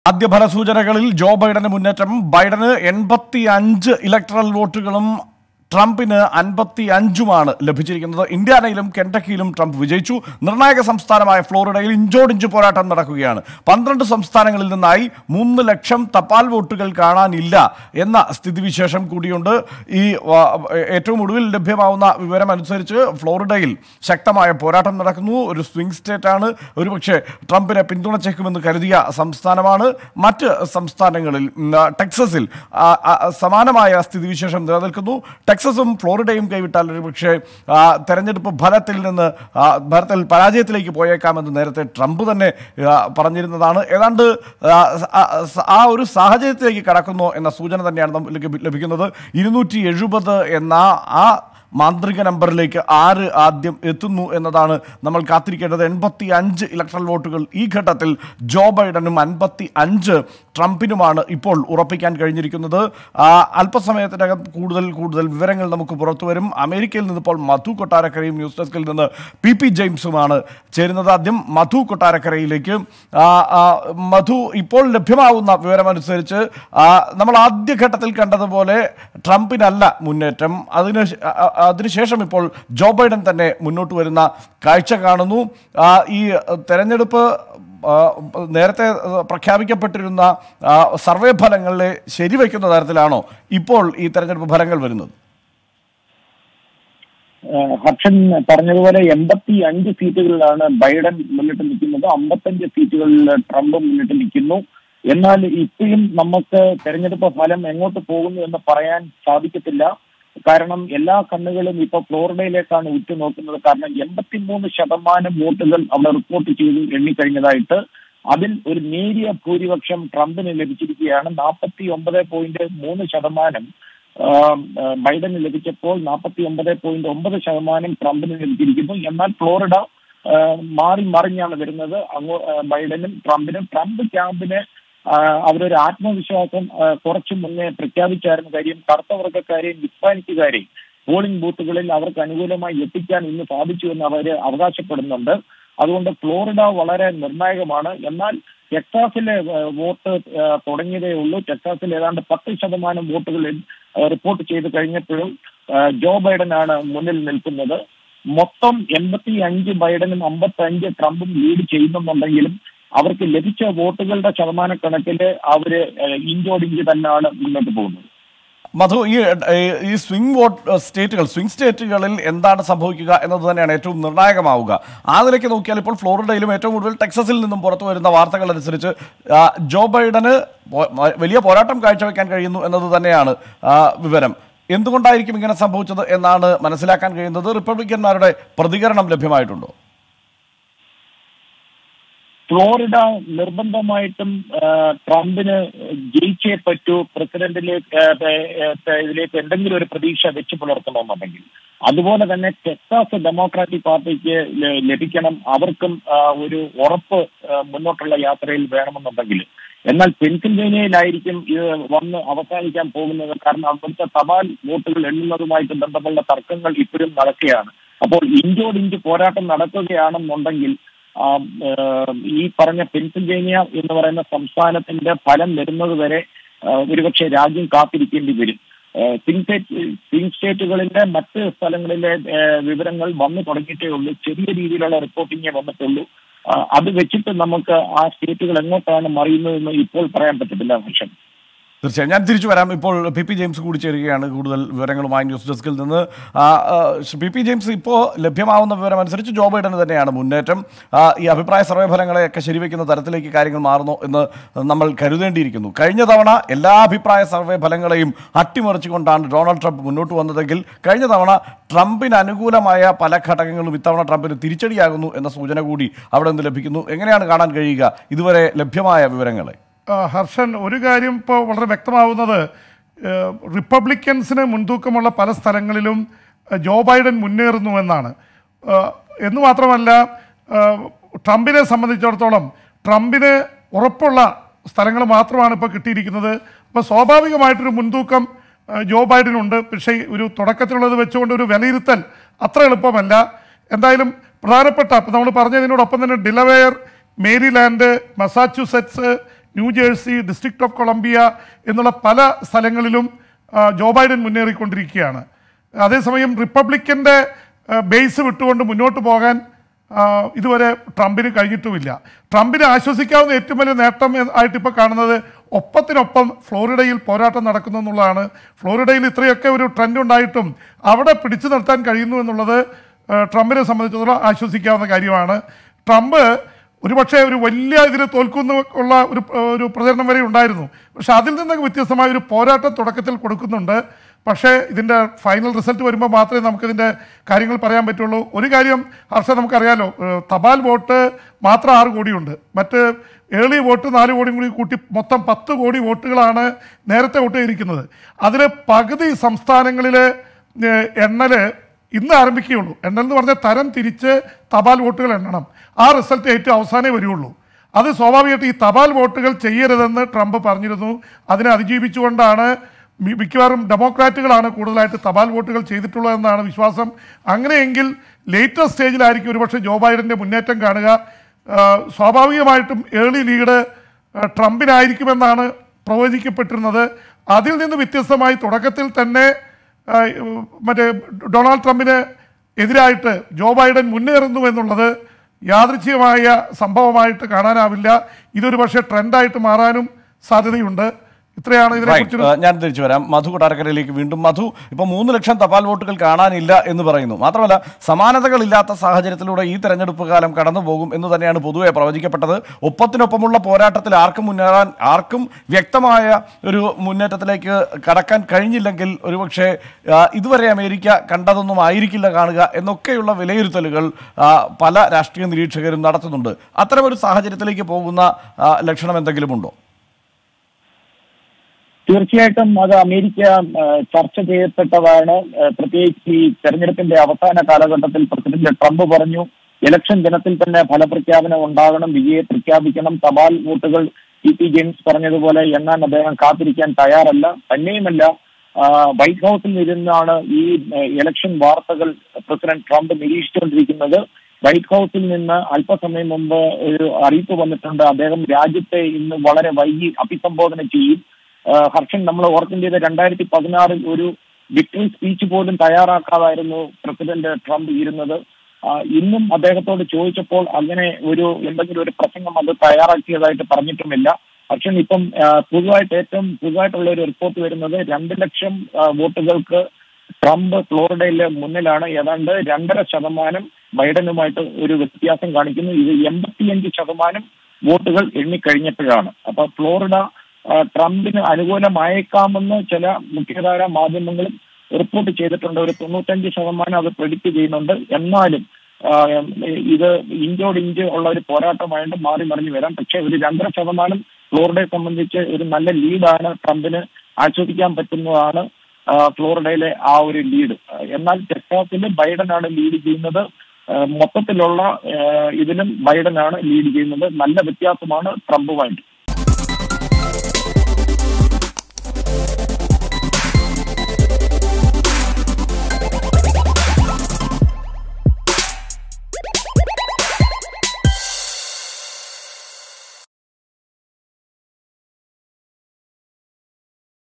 ആദ്യ ഫലസൂചനകളിൽ ജോ ബൈഡന് മുന്നേറ്റം ബൈഡന് എൺപത്തി അഞ്ച് ഇലക്ട്രൽ വോട്ടുകളും ട്രംപിന് അൻപത്തി അഞ്ചുമാണ് ലഭിച്ചിരിക്കുന്നത് ഇന്ത്യാനയിലും കെൻഡക്കിയിലും ട്രംപ് വിജയിച്ചു നിർണായക സംസ്ഥാനമായ ഫ്ലോറിഡയിൽ ഇഞ്ചോടിഞ്ച് പോരാട്ടം നടക്കുകയാണ് പന്ത്രണ്ട് സംസ്ഥാനങ്ങളിൽ നിന്നായി മൂന്ന് ലക്ഷം തപാൽ വോട്ടുകൾ കാണാനില്ല എന്ന സ്ഥിതിവിശേഷം കൂടിയുണ്ട് ഈ ആ, ഏറ്റവും ഒടുവിൽ ലഭ്യമാവുന്ന വിവരം അനുസരിച്ച് ഫ്ലോറിഡയിൽ ശക്തമായ പോരാട്ടം നടക്കുന്നു ഒരു സ്വിംഗ് സ്റ്റേറ്റ് ആണ് ഒരുപക്ഷെ ട്രംപിനെ പിന്തുണച്ചേക്കുമെന്ന് കരുതിയ സംസ്ഥാനമാണ് മറ്റ് സംസ്ഥാനങ്ങളിൽ ഉം, ആ, ടെക്സസിൽ ആ, ആ, സമാനമായ സ്ഥിതിവിശേഷം നിലനിൽക്കുന്നു ടെക്സസും ഫ്ലോറിഡയും കൈവിട്ടാൽ ഒരുപക്ഷെ ആ, തെരഞ്ഞെടുപ്പ് ഫലത്തിൽ നിന്ന് ആ, ഫലത്തിൽ പരാജയത്തിലേക്ക് പോയേക്കാമെന്ന് നേരത്തെ ട്രംപ് തന്നെ ആ, പറഞ്ഞിരുന്നതാണ് ഏതാണ്ട് ആ, ആ, ആ ഒരു സാഹചര്യത്തിലേക്ക് കടക്കുന്നു എന്ന സൂചന തന്നെയാണ് നമുക്ക് ലഭിക്കുന്നത് ഇരുന്നൂറ്റി എഴുപത് എന്ന ആ മാന്ത്രിക നമ്പറിലേക്ക് ആര് ആദ്യം എത്തുന്നു എന്നതാണ് നമ്മൾ കാത്തിരിക്കേണ്ടത് എൺപത്തി അഞ്ച് ഇലക്ട്രൽ വോട്ടുകൾ ഈ ഘട്ടത്തിൽ ജോ ബൈഡനും അൻപത്തി അഞ്ച് ട്രംപിനുമാണ് ഇപ്പോൾ ഉറപ്പിക്കാൻ കഴിഞ്ഞിരിക്കുന്നത് ആ, അല്പസമയത്തിനകം കൂടുതൽ കൂടുതൽ വിവരങ്ങൾ നമുക്ക് പുറത്തു വരും അമേരിക്കയിൽ നിന്ന് ഇപ്പോൾ മധു കൊട്ടാരക്കരയും ന്യൂസ് ഡെസ്കിൽ നിന്ന് പി പി ജെയിംസുമാണ് ചേരുന്നത് ആദ്യം മധു കൊട്ടാരക്കരയിലേക്ക് ആ, ആ, മധു ഇപ്പോൾ ലഭ്യമാവുന്ന വിവരമനുസരിച്ച് ആ, നമ്മൾ ആദ്യഘട്ടത്തിൽ കണ്ടതുപോലെ ട്രംപിനല്ല മുന്നേറ്റം അതിന് ശ- ആ, ആ, അതിനുശേഷം ഇപ്പോൾ ജോ ബൈഡൻ തന്നെ മുന്നോട്ട് വരുന്ന കാഴ്ച കാണുന്നു ആ, ഈ തെരഞ്ഞെടുപ്പ് ആ, നേരത്തെ പ്രഖ്യാപിക്കപ്പെട്ടിരുന്ന ആ, സർവേ ഫലങ്ങളെ ശരിവെക്കുന്ന തരത്തിലാണോ ഇപ്പോൾ ഈ തെരഞ്ഞെടുപ്പ് ഫലങ്ങൾ വരുന്നത് ഏഹ് ഹർഷൻ പറഞ്ഞതുപോലെ എൺപത്തി അഞ്ച് സീറ്റുകളിലാണ് ബൈഡൻ മുന്നിട്ട് നിൽക്കുന്നത് അമ്പത്തഞ്ച് സീറ്റുകളിൽ ട്രംപ് മുന്നിട്ട് നിൽക്കുന്നു എന്നാൽ ഇപ്പോഴും നമുക്ക് തെരഞ്ഞെടുപ്പ് ഫലം എങ്ങോട്ട് പോകുന്നു എന്ന് പറയാൻ സാധിക്കത്തില്ല കാരണം എല്ലാ കണ്ണുകളും ഇപ്പൊ ഫ്ലോറിഡയിലേക്കാണ് ഉറ്റുനോക്കുന്നത് കാരണം എൺപത്തിമൂന്ന് ശതമാനം വോട്ടുകൾ അവിടെ റിപ്പോർട്ട് ചെയ്തു എണ്ണിക്കഴിഞ്ഞതായിട്ട് അതിൽ ഒരു നേരിയ ഭൂരിപക്ഷം ട്രംപിന് ലഭിച്ചിരിക്കുകയാണ് നാൽപ്പത്തി ഒമ്പത് പോയിന്റ് മൂന്ന് ശതമാനം ആം, ആ, ബൈഡന് ലഭിച്ചപ്പോൾ നാൽപ്പത്തി ഒമ്പത് പോയിന്റ് ഒമ്പത് ശതമാനം ട്രംപിന് ലഭിച്ചിരിക്കുന്നു എന്നാൽ ഫ്ലോറിഡ ആ, മാറി മറിഞ്ഞാണ് വരുന്നത് അങ്ങോ ആ, ബൈഡനും ട്രംപിനും ട്രംപ് ക്യാമ്പിന് ആ, അവരൊരു ആത്മവിശ്വാസം ആ, കുറച്ചു മുന്നേ പ്രഖ്യാപിച്ചായിരുന്ന കാര്യം കറുത്ത വർഗ്ഗക്കാരെയും ഹിസ്പാനിക്കുകാരെയും പോളിംഗ് ബൂത്തുകളിൽ അവർക്ക് അനുകൂലമായി എത്തിക്കാൻ ഇന്ന് സാധിച്ചു എന്ന് അവര് അവകാശപ്പെടുന്നുണ്ട് അതുകൊണ്ട് ഫ്ലോറിഡ വളരെ നിർണായകമാണ് എന്നാൽ ടെക്സാസിലെ ആ, വോട്ട് ആ, തുടങ്ങിയതേ ഉള്ളൂ ടെക്സാസിൽ ഏതാണ്ട് പത്ത് ശതമാനം വോട്ടുകൾ ആ, റിപ്പോർട്ട് ചെയ്ത് കഴിഞ്ഞപ്പോഴും ആ, ജോ ബൈഡനാണ് മുന്നിൽ നിൽക്കുന്നത് മൊത്തം എൺപത്തി അഞ്ച് ബൈഡനും അമ്പത്തി അഞ്ച് ട്രംപും ലീഡ് ചെയ്യുന്നുണ്ടെങ്കിലും അവർക്ക് ലഭിച്ച വോട്ടുകളുടെ ശതമാനക്കണക്കിൽ അവര് ആ, ഇഞ്ചോടിഞ്ച് തന്നെയാണ് മുന്നോട്ട് പോകുന്നത് മധു ഈ ഏഹ്, ഈ സ്വിംഗ് വോട്ട് സ്റ്റേറ്റുകൾ സ്വിംഗ് സ്റ്റേറ്റുകളിൽ എന്താണ് സംഭവിക്കുക എന്നത് തന്നെയാണ് ഏറ്റവും നിർണായകമാവുക ആ നിലയ്ക്ക് നോക്കിയാൽ ഇപ്പോൾ ഫ്ലോറിഡയിലും ഏറ്റവും കൂടുതൽ ടെക്സസിൽ നിന്നും പുറത്തു വരുന്ന വാർത്തകൾ അനുസരിച്ച് ആ, ജോ ബൈഡന് പോ- മ- വലിയ പോരാട്ടം കാഴ്ചവെക്കാൻ കഴിയുന്നു എന്നത് തന്നെയാണ് ആ, വിവരം എന്തുകൊണ്ടായിരിക്കും ഇങ്ങനെ സംഭവിച്ചത് എന്നാണ് മനസ്സിലാക്കാൻ കഴിയുന്നത് റിപ്പബ്ലിക്കന്മാരുടെ പ്രതികരണം ലഭ്യമായിട്ടുണ്ടോ ഫ്ലോറിഡ നിർബന്ധമായിട്ടും ആ, ട്രംപിന് ജയിച്ചേ പറ്റൂ പ്രസിഡന്റിലേക്ക് ആ, ആ, ആ, ഇതിലേക്ക് എന്തെങ്കിലും ഒരു പ്രതീക്ഷ വെച്ച് പുലർത്തണമെന്നുണ്ടെങ്കിൽ അതുപോലെ തന്നെ ടെക്സാസ് ഡെമോക്രാറ്റിക് പാർട്ടിക്ക് ല- ലഭിക്കണം അവർക്കും ആ, ഒരു ഉറപ്പ് ആ, മുന്നോട്ടുള്ള യാത്രയിൽ വേണമെന്നുണ്ടെങ്കിൽ എന്നാൽ പെൻസിൽവേനിയയിലായിരിക്കും ഇത് വന്ന് അവസാനിക്കാൻ പോകുന്നത് കാരണം അവിടുത്തെ തപാൽ വോട്ടുകൾ എണ്ണുന്നതുമായിട്ട് ബന്ധപ്പെട്ട തർക്കങ്ങൾ ഇപ്പോഴും നടക്കുകയാണ് അപ്പോൾ ഇഞ്ചോടിഞ്ച് പോരാട്ടം നടക്കുകയാണെന്നുണ്ടെങ്കിൽ ആ, ഏഹ്, ഈ പറഞ്ഞ പെൻസിൽവേനിയ എന്ന് പറയുന്ന സംസ്ഥാനത്തിന്റെ ഫലം വരുന്നത് വരെ ആ, ഒരുപക്ഷെ രാജ്യം കാത്തിരിക്കേണ്ടി വരും ഏഹ്, സ്വിംഗ് സ്റ്റേറ്റ് സ്വിംഗ് സ്റ്റേറ്റുകളിലെ മറ്റ് സ്ഥലങ്ങളിലെ ഏഹ്, വിവരങ്ങൾ വന്നു തുടങ്ങിയിട്ടേ ഉള്ളൂ ചെറിയ രീതിയിലുള്ള റിപ്പോർട്ടിങ്ങേ വന്നിട്ടുള്ളൂ ആ, അത് വെച്ചിട്ട് നമുക്ക് ആ സ്റ്റേറ്റുകൾ എങ്ങോട്ടാണ് മറിയുന്നതെന്ന് ഇപ്പോൾ പറയാൻ പറ്റത്തില്ല ഹർഷൻ തീർച്ചയായും ഞാൻ തിരിച്ചു വരാം ഇപ്പോൾ പി പി ജെയിംസ് കൂടി ചേരുകയാണ് കൂടുതൽ വിവരങ്ങളുമായി ന്യൂസ് ഡെസ്കിൽ നിന്ന് ആ, ആ, പി പി ജെയിംസ് ഇപ്പോൾ ലഭ്യമാവുന്ന വിവരം അനുസരിച്ച് ജോ ബൈഡന് തന്നെയാണ് മുന്നേറ്റം ആ, ഈ അഭിപ്രായ സർവേ ഫലങ്ങളെയൊക്കെ ശരിവെക്കുന്ന തരത്തിലേക്ക് കാര്യങ്ങൾ മാറുന്നു എന്ന് നമ്മൾ കരുതേണ്ടിയിരിക്കുന്നു കഴിഞ്ഞ തവണ എല്ലാ അഭിപ്രായ സർവേ ഫലങ്ങളെയും അട്ടിമറിച്ചുകൊണ്ടാണ് ഡൊണാൾഡ് ട്രംപ് മുന്നോട്ട് വന്നതെങ്കിൽ കഴിഞ്ഞ തവണ ട്രംപിന് അനുകൂലമായ പല ഘടകങ്ങളും ഇത്തവണ ട്രംപിന് തിരിച്ചടിയാകുന്നു എന്ന സൂചന കൂടി അവിടെ നിന്ന് ലഭിക്കുന്നു എങ്ങനെയാണ് കാണാൻ കഴിയുക ഇതുവരെ ലഭ്യമായ വിവരങ്ങളെ ആ, ഹർഷൻ ഒരു കാര്യം ഇപ്പോൾ വളരെ വ്യക്തമാവുന്നത് ഏഹ്, റിപ്പബ്ലിക്കൻസിന് മുൻതൂക്കമുള്ള പല സ്ഥലങ്ങളിലും ഏഹ്, ജോ ബൈഡൻ മുന്നേറുന്നുവെന്നാണ് ഏഹ്, എന്ന് മാത്രമല്ല ഏഹ്, ട്രംപിനെ സംബന്ധിച്ചിടത്തോളം ട്രംപിന് ഉറപ്പുള്ള സ്ഥലങ്ങൾ മാത്രമാണ് ഇപ്പോൾ കിട്ടിയിരിക്കുന്നത് അപ്പോൾ സ്വാഭാവികമായിട്ടൊരു മുൻതൂക്കം ഏഹ്, ജോ ബൈഡനുണ്ട് പക്ഷേ ഒരു തുടക്കത്തിലുള്ളത് വെച്ചുകൊണ്ട് ഒരു വിലയിരുത്തൽ അത്ര എളുപ്പമല്ല എന്തായാലും പ്രധാനപ്പെട്ട ഇപ്പം നമ്മൾ പറഞ്ഞതിനോടൊപ്പം തന്നെ Delaware Maryland Massachusetts New Jersey District of Columbia എന്നുള്ള പല സ്ഥലങ്ങളിലും ആ, ജോ ബൈഡൻ മുന്നേറിക്കൊണ്ടിരിക്കുകയാണ് അതേസമയം റിപ്പബ്ലിക്കൻ്റെ ബേസ് വിട്ടുകൊണ്ട് മുന്നോട്ട് പോകാൻ ആ, ഇതുവരെ ട്രംപിന് കഴിഞ്ഞിട്ടുമില്ല ട്രംപിനെ ആശ്വസിക്കാവുന്ന ഏറ്റവും വലിയ നേട്ടം എന്ന് ആയിട്ട് ഇപ്പോൾ കാണുന്നത് ഒപ്പത്തിനൊപ്പം ഫ്ലോറിഡയിൽ പോരാട്ടം നടക്കുന്നു എന്നുള്ളതാണ് ഫ്ലോറിഡയിൽ ഇത്രയൊക്കെ ഒരു ട്രെൻഡ് ഉണ്ടായിട്ടും അവിടെ പിടിച്ചു നിർത്താൻ കഴിയുന്നു എന്നുള്ളത് ആ, ട്രംപിനെ സംബന്ധിച്ചിടത്തോളം ആശ്വസിക്കാവുന്ന കാര്യമാണ് ട്രംപ് ഒരുപക്ഷെ ഒരു വലിയ ഇതിൽ തോൽക്കുന്നു ഉള്ള ഒരു ഒരു പ്രചരണം വരെ ഉണ്ടായിരുന്നു പക്ഷെ അതിൽ നിന്നൊക്കെ വ്യത്യസ്തമായ ഒരു പോരാട്ടം തുടക്കത്തിൽ കൊടുക്കുന്നുണ്ട് പക്ഷേ ഇതിൻ്റെ ഫൈനൽ റിസൾട്ട് വരുമ്പോൾ മാത്രമേ നമുക്കിതിൻ്റെ കാര്യങ്ങൾ പറയാൻ പറ്റുള്ളൂ ഒരു കാര്യം ഹർഷ നമുക്കറിയാലോ ഏഹ് തപാൽ വോട്ട് മാത്രം ആറ് കോടിയുണ്ട് മറ്റ് ഏർലി വോട്ട് നാല് കോടിയും കൂടി കൂട്ടി മൊത്തം പത്ത് കോടി വോട്ടുകളാണ് നേരത്തെ വോട്ട് ചെയ്തിരിക്കുന്നത് അതിൽ പകുതി സംസ്ഥാനങ്ങളിലെ ഏഹ് എണ്ണല് ഇന്ന് ആരംഭിക്കുകയുള്ളൂ എണ്ണൽ എന്ന് പറഞ്ഞാൽ തരം തിരിച്ച് തപാൽ വോട്ടുകൾ എണ്ണണം ആ റിസൾട്ട് ഏറ്റവും അവസാനമേ വരികയുള്ളൂ അത് സ്വാഭാവികമായിട്ട് ഈ തപാൽ വോട്ടുകൾ ചെയ്യരുതെന്ന് ട്രംപ് പറഞ്ഞിരുന്നു അതിനെ അതിജീവിച്ചുകൊണ്ടാണ് മി- മിക്കവാറും ഡെമോക്രാറ്റുകളാണ് കൂടുതലായിട്ട് തപാൽ വോട്ടുകൾ ചെയ്തിട്ടുള്ളതെന്നാണ് വിശ്വാസം അങ്ങനെയെങ്കിൽ ലേറ്റസ്റ്റ് സ്റ്റേജിലായിരിക്കും ഒരുപക്ഷെ ജോ ബൈഡൻ്റെ മുന്നേറ്റം കാണുക ആ, സ്വാഭാവികമായിട്ടും ഏർലി ലീഡ് ആ, ട്രംപിനായിരിക്കുമെന്നാണ് പ്രവചിക്കപ്പെട്ടിരുന്നത് അതിൽ നിന്ന് വ്യത്യസ്തമായി തുടക്കത്തിൽ തന്നെ ആ, മറ്റേ ഡൊണാൾഡ് ട്രംപിന് എതിരായിട്ട് ജോ ബൈഡൻ മുന്നേറുന്നു എന്നുള്ളത് യാദൃച്ഛികമായ സംഭവമായിട്ട് കാണാനാവില്ല ഇതൊരു പക്ഷേ ട്രെൻഡായിട്ട് മാറാനും സാധ്യതയുണ്ട് ഇത്രയാണ് Right. ഇതിനെക്കുറിച്ച് ഏഹ് ഞാൻ തിരിച്ചു വരാം മധു കൊട്ടാരക്കരയിലേക്ക് വീണ്ടും മധു ഇപ്പൊ മൂന്ന് ലക്ഷം തപാൽ വോട്ടുകൾ കാണാനില്ല എന്ന് പറയുന്നു മാത്രമല്ല സമാനതകളില്ലാത്ത സാഹചര്യത്തിലൂടെ ഈ തെരഞ്ഞെടുപ്പ് കാലം കടന്നു പോകും എന്ന് തന്നെയാണ് പൊതുവെ പ്രവചിക്കപ്പെട്ടത് ഒപ്പത്തിനൊപ്പമുള്ള പോരാട്ടത്തിൽ ആർക്കും മുന്നേറാൻ ആർക്കും വ്യക്തമായ ഒരു മുന്നേറ്റത്തിലേക്ക് കടക്കാൻ കഴിഞ്ഞില്ലെങ്കിൽ ഒരുപക്ഷെ ആ, ഇതുവരെ അമേരിക്ക കണ്ടതൊന്നും ആയിരിക്കില്ല കാണുക എന്നൊക്കെയുള്ള വിലയിരുത്തലുകൾ ആ, പല രാഷ്ട്രീയ നിരീക്ഷകരും നടത്തുന്നുണ്ട് അത്തരമൊരു സാഹചര്യത്തിലേക്ക് പോകുന്ന ആ, ലക്ഷണം എന്തെങ്കിലും ഉണ്ടോ തീർച്ചയായിട്ടും അത് അമേരിക്ക ആ, ചർച്ച ചെയ്യപ്പെട്ടതാണ് ആ, പ്രത്യേകിച്ച് ഈ തെരഞ്ഞെടുപ്പിന്റെ അവസാന കാലഘട്ടത്തിൽ പ്രസിഡന്റ് ട്രംപ് പറഞ്ഞു ഇലക്ഷൻ ദിനത്തിൽ തന്നെ ഫലപ്രഖ്യാപനം ഉണ്ടാകണം വിജയെ പ്രഖ്യാപിക്കണം തപാൽ വോട്ടുകൾ ടി പി ജെയിംസ് പറഞ്ഞതുപോലെ എണ്ണാൻ അദ്ദേഹം കാത്തിരിക്കാൻ തയ്യാറല്ല തന്നെയുമല്ല ആ, വൈറ്റ് ഹൗസിൽ ഇരുന്നാണ് ഈ ആ, ഇലക്ഷൻ വാർത്തകൾ പ്രസിഡന്റ് ട്രംപ് നിരീക്ഷിച്ചുകൊണ്ടിരിക്കുന്നത് വൈറ്റ് ഹൗസിൽ നിന്ന് അല്പസമയം മുമ്പ് ഒരു അറിയിപ്പ് വന്നിട്ടുണ്ട് അദ്ദേഹം രാജ്യത്തെ ഇന്ന് വളരെ വൈകി അഭിസംബോധന ചെയ്യും ആ, ഹർഷൻ നമ്മൾ ഓർക്കേണ്ടത് രണ്ടായിരത്തി പതിനാറിൽ ഒരു വിക്ടറി സ്പീച്ച് പോലും തയ്യാറാക്കാതായിരുന്നു പ്രസിഡന്റ് ട്രംപ് ഇരുന്നത് ആ, ഇന്നും അദ്ദേഹത്തോട് ചോദിച്ചപ്പോൾ അങ്ങനെ ഒരു എന്തെങ്കിലും ഒരു പ്രസംഗം അത് തയ്യാറാക്കിയതായിട്ട് പറഞ്ഞിട്ടുമില്ല പക്ഷേ ഇപ്പം ആ, പുതുതായിട്ട് ഏറ്റവും പുതുതായിട്ടുള്ള ഒരു റിപ്പോർട്ട് വരുന്നത് രണ്ട് ലക്ഷം ആ, വോട്ടുകൾക്ക് ട്രംപ് ഫ്ലോറിഡയിലെ മുന്നിലാണ് ഏതാണ്ട് രണ്ടര ശതമാനം ബൈഡനുമായിട്ട് ഒരു വ്യത്യാസം കാണിക്കുന്നു ഇത് എൺപത്തിയഞ്ച് ശതമാനം വോട്ടുകൾ എണ്ണിക്കഴിഞ്ഞപ്പോഴാണ് അപ്പൊ ഫ്ലോറിഡ ആ, ട്രംപിന് അനുകൂലമായേക്കാമെന്ന് ചില മുഖ്യധാര മാധ്യമങ്ങളും റിപ്പോർട്ട് ചെയ്തിട്ടുണ്ട് ഒരു തൊണ്ണൂറ്റഞ്ച് ശതമാനം അത് പ്രെഡിക്റ്റ് ചെയ്യുന്നുണ്ട് എന്നാലും ആ, ഇത് ഇഞ്ചോട് ഇഞ്ച് ഉള്ള ഒരു പോരാട്ടമായിട്ട് മാറി മറിഞ്ഞു വരാം പക്ഷെ ഒരു രണ്ടര ശതമാനം ഫ്ലോറിഡയെ സംബന്ധിച്ച് ഒരു നല്ല ലീഡാണ് ട്രംപിന് ആസ്വദിക്കാൻ പറ്റുന്നതാണ് ആ, ഫ്ലോറിഡയിലെ ആ ഒരു ലീഡ് എന്നാൽ ടെക്സാസിൽ ബൈഡനാണ് ലീഡ് ചെയ്യുന്നത് ആ, മൊത്തത്തിലുള്ള ആ, ഇതിലും ബൈഡനാണ് ലീഡ് ചെയ്യുന്നത് നല്ല വ്യത്യാസമാണ് ട്രംപുമായിട്ട്